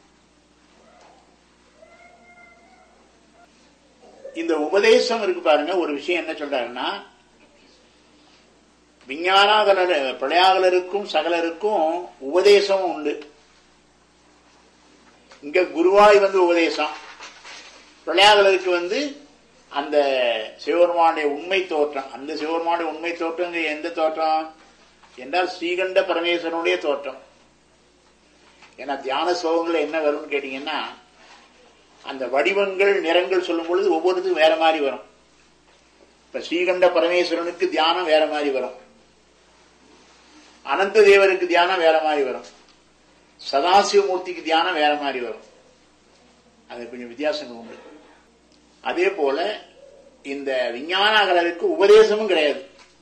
இந்த உபதேசம் இருக்கு பாருங்க ஒரு விஷயம் என்ன சொல்றாருன்னா விஞ்ஞானாகலர் பிரளயாகலருக்கும் சகலருக்கும் உபதேசம் உண்டு இங்க குருவாய் வந்து உபதேசம் பிரளயாகலருக்கு வந்து அந்த சிவபெருமானுடைய உண்மை தோற்றம் அந்த சிவபெருமானுடைய உண்மை தோற்றம் எந்த தோற்றம் என்றால் ஸ்ரீகண்ட பரமேஸ்வரனுடைய தோற்றம் ஏன்னா தியான ஸ்லோகங்கள் என்ன வரும்னு கேட்டீங்கன்னா அந்த வடிவங்கள் நிறங்கள் சொல்லும் பொழுது ஒவ்வொருத்துக்கும் வேற மாதிரி வரும் இப்ப ஸ்ரீகண்ட பரமேஸ்வரனுக்கு தியானம் வேற மாதிரி வரும் அனந்த தேவருக்கு தியானம் வேற மாதிரி வரும் சதாசிவமூர்த்திக்கு தியானம் வேற மாதிரி வரும் அது கொஞ்சம் வித்தியாசங்கள் உண்டு அதே போல இந்த விஞ்ஞானகலருக்கு உபதேசமும் கிடையாது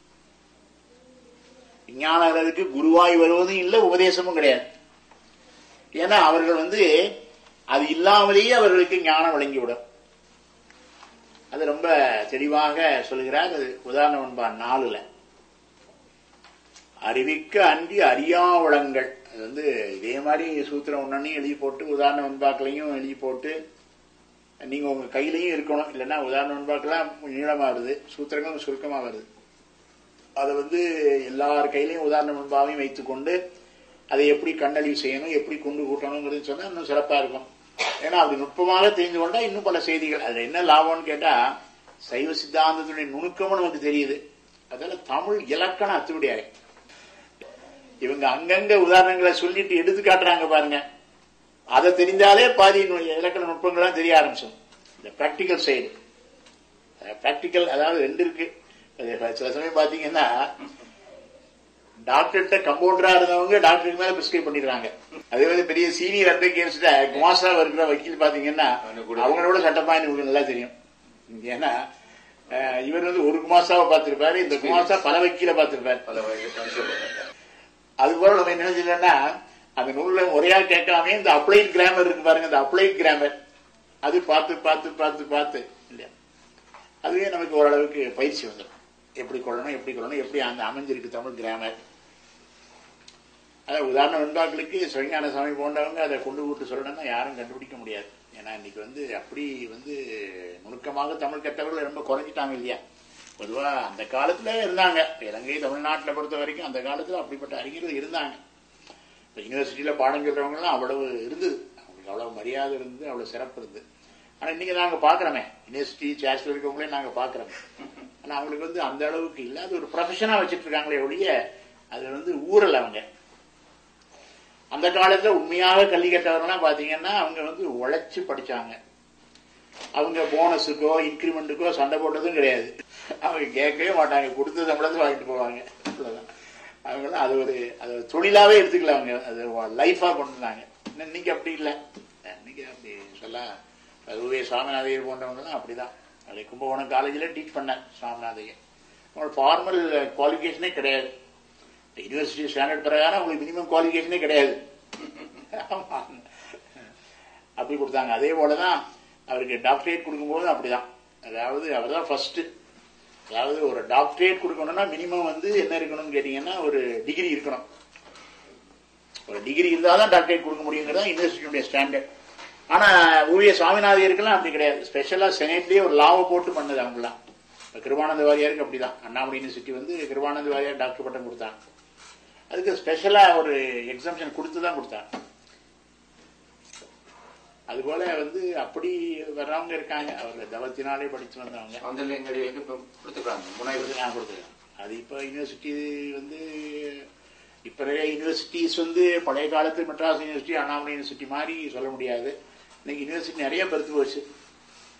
விஞ்ஞானகலருக்கு குருவாய் வருவதும் இல்லை உபதேசமும் கிடையாது ஏன்னா அவர்கள் வந்து அது இல்லாமலேயே அவர்களுக்கு ஞானம் வழங்கிவிடும் அது ரொம்ப தெளிவாக சொல்கிறார் அது உதாரணம் என்பா நாலுல அறிவிக்க அன்றி அறியாவளங்கள் அது வந்து இதே மாதிரி சூத்திரம் ஒன்னையும் எழுதி போட்டு உதாரண வெண்பாக்களையும் எழுதி போட்டு நீங்க உங்க கையிலையும் இருக்கணும் இல்லைன்னா உதாரண வெண்பாக்கெல்லாம் நீளமா வருது சூத்திரங்களும் சுருக்கமா வருது அதை வந்து எல்லார் கையிலையும் உதாரண வெண்பாவையும் வைத்துக்கொண்டு அதை எப்படி கண்டழிவு செய்யணும் எப்படி கொண்டு கூட்டணுங்கிறது சொன்னா இன்னும் சிறப்பா இருக்கும் ஏன்னா அது நுட்பமாக தெரிந்து கொண்டா இன்னும் பல செய்திகள் அதுல என்ன லாபம்னு கேட்டா சைவ சித்தாந்தத்துடைய நுணுக்கமும் நமக்கு தெரியுது அதனால தமிழ் இலக்கணம் அத்துவிடியாரு இவங்க அங்கங்க உதாரணங்களை சொல்லிட்டு எடுத்து காட்டுறாங்க பாருங்க அதை தெரிஞ்சாலே பாதி நு- இலக்கண நுட்பங்கள்லாம் தெரிய ஆரம்பிச்சோம் இந்த பிராக்டிக்கல் சைடு பிராக்டிக்கல் அதாவது ரெண்டு இருக்கு அது சில சமயம் பாத்தீங்கன்னா டாக்டர்கிட்ட கம்பவுண்டரா இருந்தவங்க டாக்டருக்கு மேல பிரிஸ்கிரைப் பண்ணிடுறாங்க அதே மாதிரி பெரிய சீனியர் அட்வொகேட்ஸ்ட குமாசா இருக்கிற வக்கீல் பாத்தீங்கன்னா அவங்களோட சட்டப்பாயின்னு உங்களுக்கு நல்லா தெரியும் ஏன்னா அஹ், இவர் வந்து ஒரு குமாசாவை பார்த்திருப்பாரு இந்த குமாசா பல வக்கீல பார்த்திருப்பாரு அது போல நம்ம என்ன செய்யலன்னா அந்த நூல்ல முறையா கேட்காம இந்த அப்ளைட் கிராமர் இருக்கு பாருங்க இந்த அப்ளைட் கிராமர் அது பார்த்து பார்த்து பார்த்து பார்த்து இல்லையா அதுவே நமக்கு ஓரளவுக்கு பயிற்சி வந்துடும் எப்படி கொள்ளணும் எப்படி கொள்ளணும் எப்படி அந்த அமைஞ்சிருக்கு தமிழ் கிராமர் அதான் உதாரண வெண்பாக்களுக்கு சிவஞான சாமி போன்றவங்க அதை கொண்டு விட்டு சொல்லணும்னா யாரும் கண்டுபிடிக்க முடியாது ஏன்னா இன்னைக்கு வந்து அப்படி வந்து நுணுக்கமாக தமிழ் கற்றவர்கள் ரொம்ப குறைஞ்சிட்டாங்க இல்லையா பொதுவா அந்த காலத்துல இருந்தாங்க இலங்கை தமிழ்நாட்டில் பொறுத்த வரைக்கும் அந்த காலத்துல அப்படிப்பட்ட அறிஞர்கள் இருந்தாங்க இப்ப யூனிவர்சிட்டியில பாடம் சொல்றவங்க எல்லாம் அவ்வளவு இருந்தது அவங்களுக்கு அவ்வளவு மரியாதை இருந்து அவ்வளவு சிறப்பு இருந்தது ஆனா இன்னைக்கு நாங்க பாக்குறோமே யூனிவர்சிட்டி சேர்ஸ்ல இருக்கவங்களே நாங்க பாக்குறோமே ஆனா அவங்களுக்கு வந்து அந்த அளவுக்கு இல்ல அது ஒரு ப்ரொஃபஷனா வச்சிட்டு இருக்காங்களே ஒழிய அது வந்து ஊரல் அவங்க அந்த காலத்துல உண்மையாக கல்வி கற்றவர்கள்லாம் பாத்தீங்கன்னா அவங்க வந்து உழைச்சு படிச்சாங்க அவங்க போனஸுக்கோ இன்கிரிமெண்ட்டுக்கோ சண்டை போட்டதும் கிடையாது அவங்க கேட்கவே மாட்டாங்க கொடுத்த சம்பளத்தை வாங்கிட்டு போவாங்க அவ்வளவுதான் அவங்களாம் அது ஒரு அது ஒரு தொழிலாவே எடுத்துக்கல அவங்க அது லைஃபா கொண்டு வந்தாங்க இன்னைக்கு அப்படி இல்லை இன்னைக்கு அப்படி சொல்ல அதுவே சாமிநாதையர் போன்றவங்கலாம் அப்படிதான் அது கும்பகோணம் காலேஜில் டீச் பண்ணேன் சாமிநாதையர் அவங்களோட ஃபார்மல் குவாலிஃபிகேஷனே கிடையாது யூனிவர்சிட்டி ஸ்டாண்டர்ட் பிரகாரம் அவங்களுக்கு மினிமம் குவாலிஃபிகேஷனே கிடையாது ஆமா. அப்படி கொடுத்தாங்க அதே போலதான் அவருக்கு டாக்டரேட் கொடுக்கும்போது அப்படிதான் அதாவது அவர் தான் ஃபர்ஸ்ட் அதாவது ஒரு டாக்டரேட் கொடுக்கணும்னா மினிமம் வந்து என்ன இருக்கணும்னு கேட்டீங்கன்னா ஒரு டிகிரி இருக்கணும் ஒரு டிகிரி இருந்தால் தான் டாக்டரேட் கொடுக்க முடியுங்கிறது யூனிவர்சிட்டியுடைய ஸ்டாண்டர்ட் ஆனா ஊழிய சுவாமிநாதையருக்கெல்லாம் அப்படி கிடையாது ஸ்பெஷலா செனட்லயே ஒரு லாவை போட்டு பண்ணது அவங்களாம் இப்ப கிருபானந்த வாரியாருக்கு அப்படிதான் அண்ணாமலை யூனிவர்சிட்டி வந்து கிருபானந்த வாரியார் டாக்டர் பட்டம் கொடுத்தாங்க அதுக்கு ஸ்பெஷலா ஒரு எக்ஸாம்ஷன் கொடுத்து தான் கொடுத்தாங்க அதுபோல வந்து அப்படி வர்றவங்க இருக்காங்க அவங்க தவத்தினாலே படிச்சு வந்தவங்க ஆந்திரங்களுக்கு இப்ப கொடுத்துருக்காங்க முனைவர் நான் கொடுத்துருக்கேன் அது இப்போ யூனிவர்சிட்டி வந்து இப்ப நிறைய யூனிவர்சிட்டிஸ் வந்து பழைய காலத்து மெட்ராஸ் யூனிவர்சிட்டி அண்ணாமலை யூனிவர்சிட்டி மாதிரி சொல்ல முடியாது இன்னைக்கு யூனிவர்சிட்டி நிறைய பெருத்து போச்சு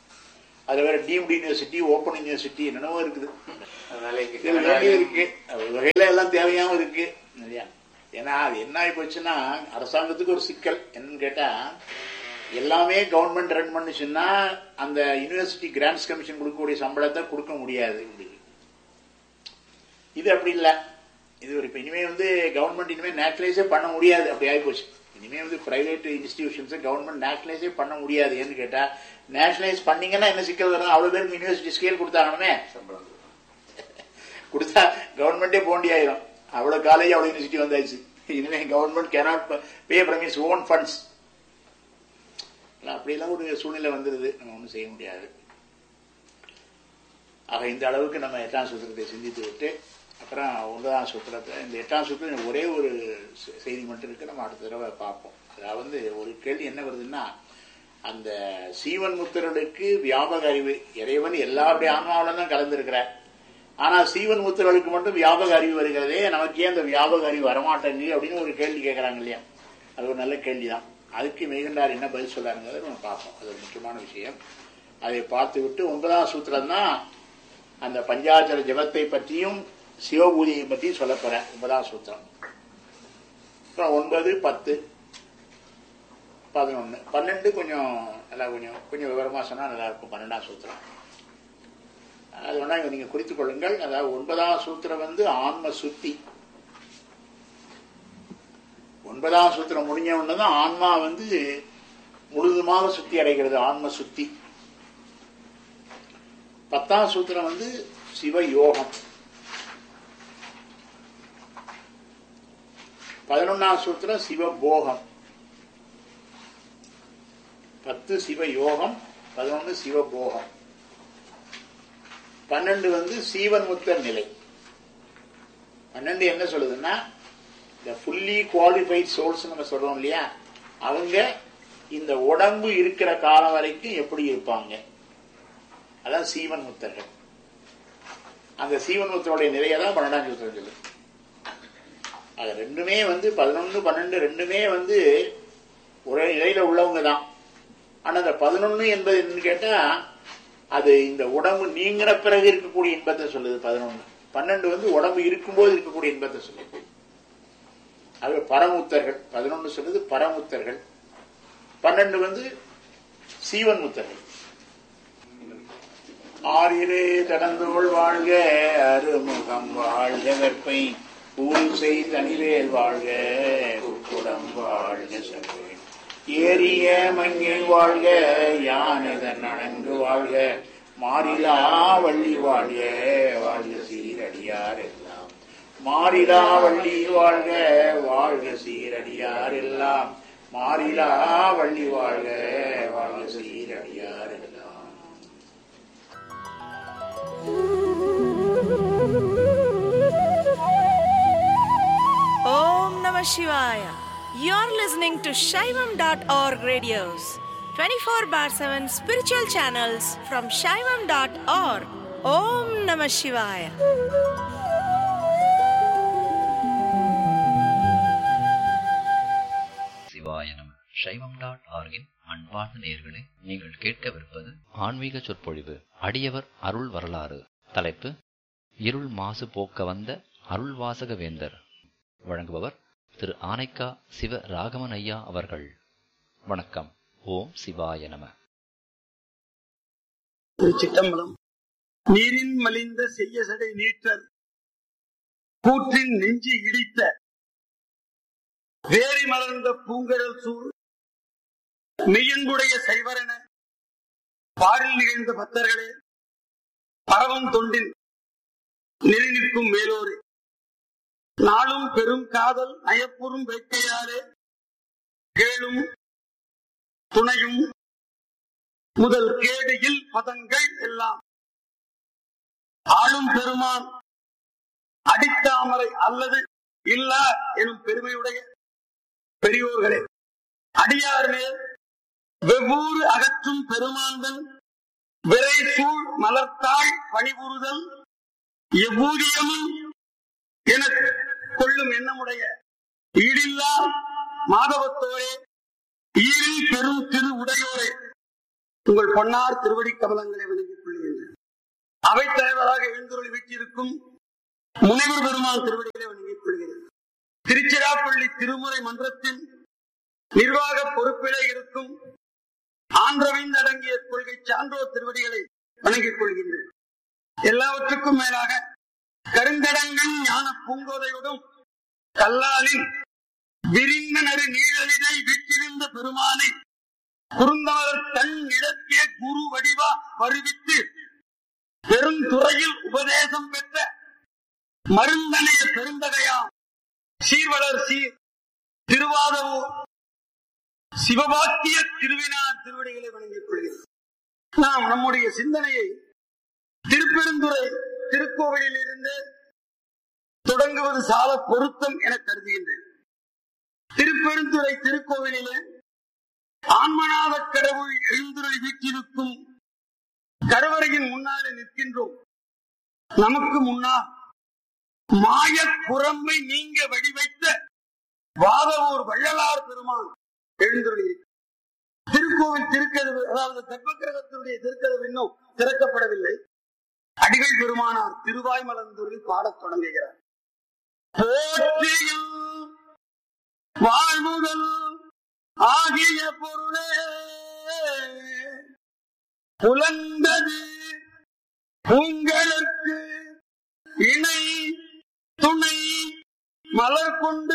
அதுல வேற டீம்டு யூனிவர்சிட்டி ஓப்பன் யூனிவர்சிட்டி என்னென்னவோ இருக்குது அதனால இங்க இதுல வேண்டியது இருக்கு அது வகையில எல்லாம் தேவையாவும் இருக்கு இல்லையா ஏன்னா அது என்ன ஆகி போச்சுன்னா அரசாங்கத்துக்கு ஒரு சிக்கல் என்னன்னு கேட்டா எல்லாமே கவர்மெண்ட் ரன் பண்ணுச்சுன்னா அந்த யூனிவர்சிட்டி கிராண்ட்ஸ் கமிஷன் கொடுக்கக்கூடிய சம்பளத்தை கொடுக்க முடியாது உங்களுக்கு. இது அப்படி இல்லை இது ஒரு இப்ப இனிமே வந்து கவர்மெண்ட் இனிமே நேஷனலைஸே பண்ண முடியாது அப்படி ஆகி போச்சு இனிமே வந்து பிரைவேட் இன்ஸ்டிடியூஷன்ஸை கவர்மெண்ட் நேஷனலைஸே பண்ண முடியாது ஏன்னு கேட்டா நேஷனலைஸ் பண்ணீங்கன்னா என்ன சிக்கல் வரும் அவ்வளவு பேருக்கு யூனிவர்சிட்டி ஸ்கேல் கொடுத்தாங்கன்னு சம்பளம் கொடுத்தா கவர்மெண்டே போண்டி ஆயிரும் அவ்வளவு காலேஜ் அவ்வளவு யூனிவர்சிட்டி வந்தாச்சு இனிமே government cannot pay from is own funds அப்படியெல்லாம் ஒரு சூழ்நிலை வந்துருது நம்ம ஒன்றும் செய்ய முடியாது ஆக இந்த அளவுக்கு நம்ம எட்டாம் சூத்திரத்தை சிந்தித்து விட்டு அப்புறம் ஒன்பதாம் சூத்திரத்தை இந்த எட்டாம் சூத்திரம் ஒரே ஒரு செ- செய்தி மட்டும் இருக்கு நம்ம அடுத்த தடவை பார்ப்போம் அதாவது ஒரு கேள்வி என்ன வருதுன்னா அந்த சீவன் முத்திரனுக்கு வியாபக அறிவு இறைவன் எல்லாருடைய ஆன்மாவில தான் கலந்திருக்கிறார் ஆனா சீவன் முத்திரனுக்கு மட்டும் வியாபக அறிவு வருகிறதே நமக்கு ஏன் அந்த வியாபக அறிவு வரமாட்டேங்குது அப்படின்னு ஒரு கேள்வி கேட்கறாங்க இல்லையா அது ஒரு நல்ல கேள்விதான் அதுக்கு மெய்கண்டார் என்ன பதில் சொல்றாருங்கிறத நம்ம பார்ப்போம் அது ஒரு முக்கியமான விஷயம் அதை பார்த்து விட்டு ஒன்பதாம் சூத்திரம் தான் அந்த பஞ்சாச்சர ஜபத்தை பற்றியும் சிவபூதியை பற்றியும் சொல்ல போறேன் ஒன்பதாம் சூத்திரம் அப்புறம் ஒன்பது பத்து பதினொன்னு பன்னெண்டு கொஞ்சம் நல்லா கொஞ்சம் கொஞ்சம் விவரமா சொன்னா நல்லா இருக்கும் பன்னெண்டாம் சூத்திரம் அது வேணா இங்க நீங்க குறித்துக் கொள்ளுங்கள் அதாவது ஒன்பதாம் சூத்திரம் வந்து ஆன்ம சுத்தி ஒன்பதாம் சூத்திரம் முடிஞ்ச உடனே தான் ஆன்மா வந்து முழுதுமாக சுத்தி அடைகிறது ஆன்ம சுத்தி பத்தாம் சூத்திரம் வந்து சிவ யோகம் பதினொன்னாம் சூத்திரம் சிவ போகம் பத்து சிவ யோகம் பதினொன்னு சிவ போகம் பன்னெண்டு வந்து சீவன் முத்தர் நிலை பன்னெண்டு என்ன சொல்லுதுன்னா இந்த ஃபுல்லி குவாலிஃபைட் சோல்ஸ் நம்ம சொல்றோம் இல்லையா அவங்க இந்த உடம்பு இருக்கிற காலம் வரைக்கும் எப்படி இருப்பாங்க அதான் சீவன் முத்தர்கள் அந்த சீவன் முத்தருடைய நிலையை தான் பன்னெண்டாம் சூத்திரம் சொல்லுது அது ரெண்டுமே வந்து பதினொன்னு பன்னெண்டு ரெண்டுமே வந்து ஒரே நிலையில உள்ளவங்க தான் ஆனா அந்த பதினொன்னு என்பது என்னன்னு கேட்டா அது இந்த உடம்பு நீங்கின பிறகு இருக்கக்கூடிய இன்பத்தை சொல்லுது பதினொன்னு பன்னெண்டு வந்து உடம்பு இருக்கும்போது இருக்கக்கூடிய இன்பத்தை சொல்லுது அது பரமுத்தர்கள் பதினொன்னு சொல்லுது பரமுத்தர்கள் பன்னெண்டு வந்து சீவன் முத்தர்கள் ஆறிலே கடந்தோள் வாழ்க அருமுகம் வாழ்க வெப்பை பூசை தனிவேல் வாழ்க உட்குடம் வாழ்க செல்வேன் ஏறிய மங்கில் வாழ்க யானதன் அணங்கு வாழ்க மாறிலா வள்ளி வாழ்க வாழ்க சீரடியார் எல்லாம் மாறிலா வள்ளி வாழ்க வாழ்க சீரடியார் எல்லாம் மாறிலா வள்ளி வாழ்க வாழ்க சீரடியார் எல்லாம் Om Namah Shivaya. You're listening to Shaivam.org radios, 24 bar 7 spiritual channels from Shaivam.org. Om Namah Shivaya. சிவாய நம சைவம் டாட் ஆர்கின் அன்பார்ந்த நேயர்களே நீங்கள் கேட்கவிருப்பது ஆன்மீக சொற்பொழிவு அடியவர் அருள் வரலாறு தலைப்பு இருள் மாசு போக்க வந்த அருள்வாசக வேந்தர் வழங்குபவர் திரு ஆனைக்கா சிவ ராகவன் ஐயா அவர்கள் வணக்கம் ஓம் சிவாய நம சிற்றம்பலம் நீரின் மலிந்த செய்ய சடை நீற்றல் கூற்றின் நெஞ்சு இடித்த வேரி மலர்ந்த பூங்கடல் சூழ் மெய்யன்புடைய சைவரென பாரில் நிகழ்ந்த பக்தர்களே பரவும் தொண்டில் நெறி நிற்கும் மேலோரே நாளும் பெரும் காதல் நயப்புறும் வேட்கையாலே கேளும் துணையும் முதல் கேடு இல் பதங்கள் எல்லாம் ஆளும் பெருமான் அடித்தாமரை அல்லது இல்லா எனும் பெருமையுடைய பெரியோர்களே அடியார் மேல் வெவ்வூறு அகற்றும் பெருமாந்தன் விரை சூழ் மலர்த்தாள் பணிபுரிதல் எவ்வூதியமும் என கொள்ளும் எண்ணமுடைய ஈடில்லா மாதவத்தோரே ஈரில் பெரும் திரு உடையோரே உங்கள் பொன்னார் திருவடி கமலங்களை வணங்கிக் கொள்கின்றேன் அவைத் தலைவராக எழுந்துருளி வீட்டிருக்கும் முனைவர் பெருமான் திருவடிகளை வணங்கிக் கொள்கிறேன் திருச்சிராப்பள்ளி திருமுறை மன்றத்தின் நிர்வாக பொறுப்பிலே இருக்கும் ஆந்திரவிந்து அடங்கிய கொள்கை சான்றோர் திருவடிகளை வணங்கிக் கொள்கின்றேன் எல்லாவற்றுக்கும் மேலாக கருங்கடங்கள் ஞான பூங்கோதையோடும் கல்லாலின் விரிந்த நறு நீழலினை வீற்றிருந்த பெருமானை குறுந்தவர் தன் இடத்தே குரு வடிவா வருவித்து பெருந்துறையில் உபதேசம் பெற்ற மருந்தனைய பெருந்தகையாம் சீர்வளர் சீர் திருவாதவூர் சிவபாக்கிய திருவினார் திருவடிகளை வணங்கிக் கொள்கிறேன் நாம் நம்முடைய சிந்தனையை திருப்பெருந்துறை திருக்கோவிலில் இருந்து தொடங்குவது சால பொருத்தம் என கருதுகின்றேன் திருப்பெருந்துறை திருக்கோவிலிலே ஆன்மநாத கடவுள் எழுந்துரை வீற்றிருக்கும் கருவறையின் முன்னாலே நிற்கின்றோம் நமக்கு முன்னால் மாய புறம்பை நீங்க வடிவைத்த வாதவூர் வள்ளலார் பெருமான் எழுந்துள்ளி திருக்கோவில் திருக்கதவு அதாவது கர்ப்பகிரகத்தினுடைய திருக்கதவு இன்னும் திறக்கப்படவில்லை அடிகள் பெருமானார் திருவாய் மலர்ந்தூரில் பாடத் தொடங்குகிறார் போற்றியும் வாழ்வுதல் ஆகிய பொருளே புலந்தது உங்களுக்கு இணை துணை மலர் கொண்டு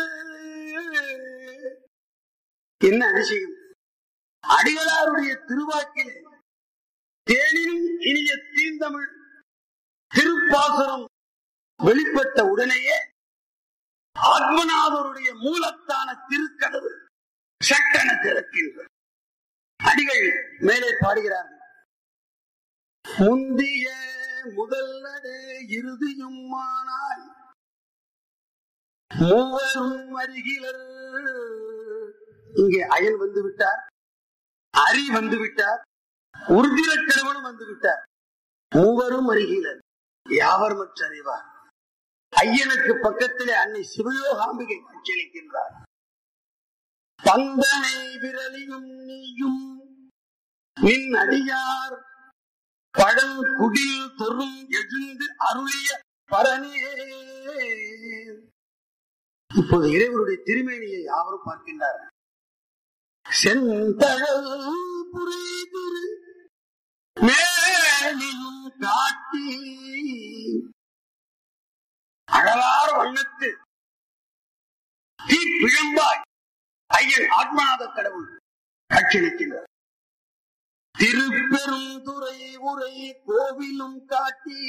என்ன அதிசயம் அடிகளாருடைய திருவாக்கிலே தேனினும் இனிய தீந்தமிழ் திருப்பாசுரம் வெளிப்பட்ட உடனேயே ஆத்மநாதருடைய மூலத்தான திருக்கதவு சட்டென திறக்கின்ற அடிகள் மேலே பாடுகிறார்கள் முந்திய முதல் நடு இறுதியும் மானாய் மூவரும் அருகிலர் இங்கே அயன் வந்து விட்டார் அரி வந்து விட்டார் உறுதிர கிழவனும் வந்து விட்டார் மூவரும் அருகிலர் யாவர் மற்ற அறிவார் ஐயனுக்கு பக்கத்திலே அன்னை சிவயோகாம்பிகை காட்சியளிக்கின்றார் பந்தனை விரலியும் நீயும் நின் அடியார் பழங்குடில் தொறும் எழுந்து அருளிய பரணே இப்போது இறைவருடைய திருமேனியை யாவரும் பார்க்கின்றார்கள் செந்தழல் புரிதிரு மேலியும் காட்டி அழலார் வண்ணத்து தீப்பிழம்பாய் ஐயன் ஆத்மநாத கடவுள் காட்சியளிக்கின்றார் திருப்பெருந்துறை உரை கோவிலும் காட்டி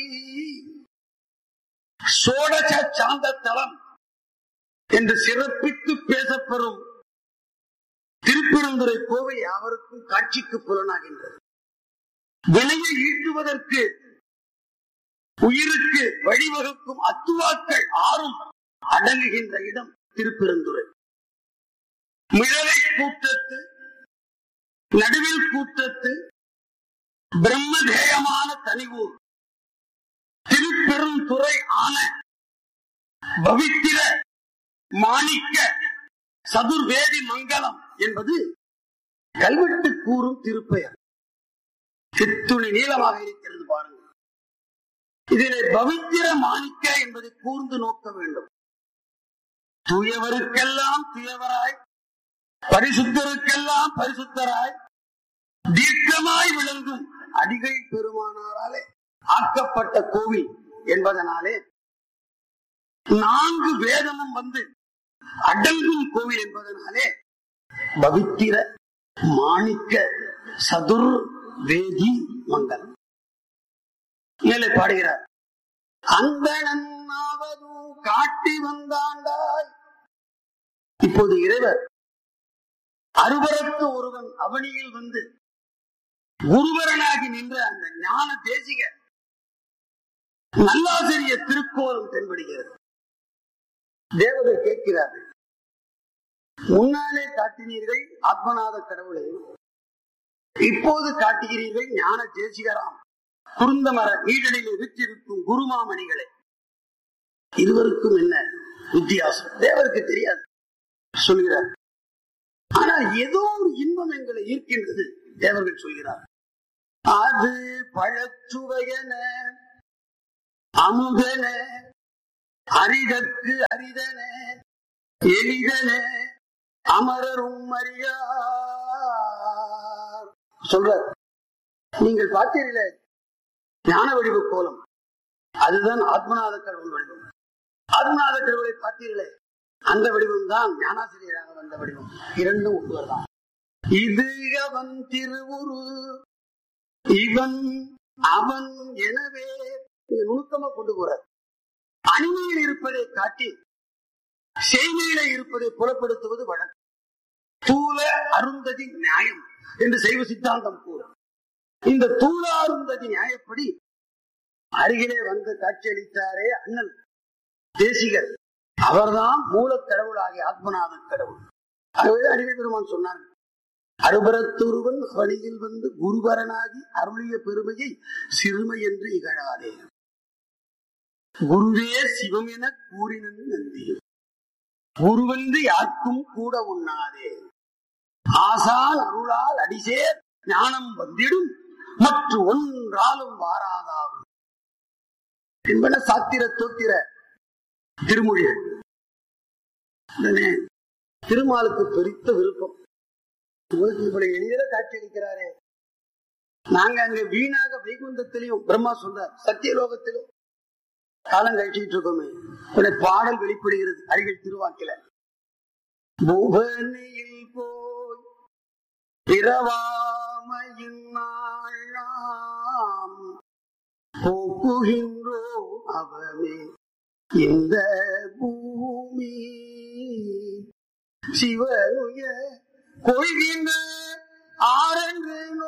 சோடச சாந்த தலம் என்று சிறப்பித்து பேசப்பெறும் திருப்பெருந்துறை கோவில் யாவருக்கும் காட்சிக்கு புலனாகின்றது வினையை ஈட்டுவதற்கு உயிருக்கு வழிவகுக்கும் அத்துவாக்கள் ஆறும் அடங்குகின்ற இடம் திருப்பெருந்துறை மிழலை கூட்டத்து நடுவில் கூட்டத்து பிரம்மதேயமான தனிவூர் திருப்பெருந்துறை ஆன பவித்திர மாணிக்க சதுர்வேதி மங்கலம் என்பது கல்வெட்டு கூறும் திருப்பெயர் சித்துணி நீளமாக இருக்கிறது பாருங்கள் இதிலே பவித்திர மாணிக்க என்பதை கூர்ந்து நோக்க வேண்டும் தூயவருக்கெல்லாம் தூயவராய் பரிசுத்தருக்கெல்லாம் பரிசுத்தராய் தீர்க்கமாய் விளங்கும் அடிகை பெருமானாராலே ஆக்கப்பட்ட கோவில் என்பதனாலே நான்கு வேதமும் வந்து அடங்கும் கோவில் என்பதனாலே பவித்திர மாணிக்க சதுர் வேதி மங்கலம் மேலே பாடுகிறார் அந்தனாவது காட்டி வந்தாண்டாய் இப்போது இறைவர் அறுவரத்து ஒருவன் அவனியில் வந்து குருவரனாகி நின்ற அந்த ஞான தேசிக நல்லாசிரிய திருக்கோலம் தென்படுகிறது தேவதர் கேட்கிறார்கள் முன்னாலே காட்டினீர்கள் ஆத்மநாத கடவுளை இப்போது காட்டுகிறீர்கள் ஞான தேசிகராம் குருந்தமர நீடலில் விற்றிருக்கும் குருமாமணிகளை இருவருக்கும் என்ன வித்தியாசம் தேவருக்கு தெரியாது சொல்கிறார் ஆனால் ஏதோ ஒரு இன்பம் எங்களை ஈர்க்கின்றது தேவர்கள் சொல்கிறார் அது பழச்சுவையன அமுதன அரிதற்கு அரிதன எளிதன அமரரும் அறியார் சொல்றார் நீங்கள் பார்த்தீர்களே ஞான வடிவ கோலம் அதுதான் ஆத்மநாத கடவுள் வடிவம் ஆத்மநாத கடவுளை பார்த்தீர்களே அந்த வடிவம் தான் ஞானாசிரியராக வந்த வடிவம் இரண்டும் ஒருவர்தான் இது அவன் திருவுரு இவன் அவன் எனவே இங்க நுணுக்கமா கொண்டு போறார் அணிமையில் இருப்பதை காட்டி செய்தியில இருப்பதை புலப்படுத்துவது வழக்கு தூல அருந்ததி நியாயம் என்று சைவ சித்தாந்தம் கூறும் இந்த தூல அருந்ததி நியாயப்படி அருகிலே வந்து காட்சியளித்தாரே அண்ணல் தேசிகர் அவர்தான் மூலக் கடவுளாகிய ஆத்மநாத கடவுள் ஆகவே அடிமை பெருமான் சொன்னார்கள் அருபரத்துருவன் வழியில் வந்து குருபரனாகி அருளிய பெருமையை சிறுமை என்று இகழாதே குருவே சிவம் என கூறினன் நந்தி குருவென்று யாருக்கும் கூட உண்ணாதே ஆசான் அருளால் அடிசேர் ஞானம் வந்திடும் மற்ற ஒன்றாலும் வாராதாகும் என்பன சாத்திர தோத்திர திருமொழிகள் உடனே திருமாலுக்கு பெருத்த விருப்பம் உங்களுக்கு இவ்வளவு எளிதில காட்சி அளிக்கிறாரே நாங்க அங்க வீணாக வைகுந்தத்திலையும் பிரம்மா சொல்றார் சத்தியலோகத்திலும் காலம் கழிச்சுட்டு இருக்கோமே உடனே பாடல் வெளிப்படுகிறது அருகில் திருவாக்கில புவனியில் போய் பிறவாமையின் நாள் நாம் போக்குகின்றோம் அவமே இந்த பூமி சிவனுய கொள்கின்ற ஆரென்று